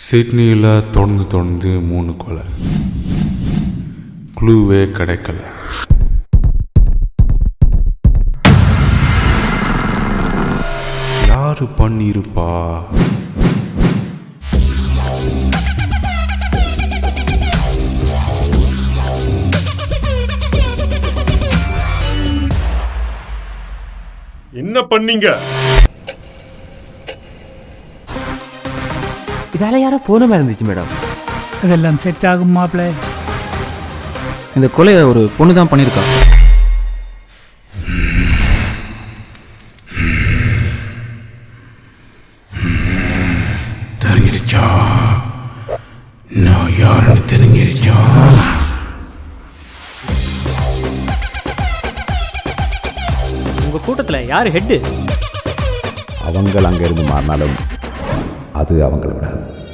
சிட்னியில் தொடர்ந்து தொடர்ந்து மூணு கொலை க்ளூவே கிடைக்கல யாரு பண்ணியிருப்பா என்ன பண்ணீங்க இதால யாரோ போன மாதிரி இருந்துச்சு மேடம் அதெல்லாம் செட் ஆகும் மாப்பிள்ளை இந்த கொலையை ஒரு பொண்ணு தான் பண்ணியிருக்கா தெரிஞ்சிருச்சா நான் யாருன்னு தெரிஞ்சிருச்சா உங்க கூட்டத்துல யாரு ஹெட்டு அவங்கள் அங்கிருந்து மாறினாலும் அது அவங்கள விடாது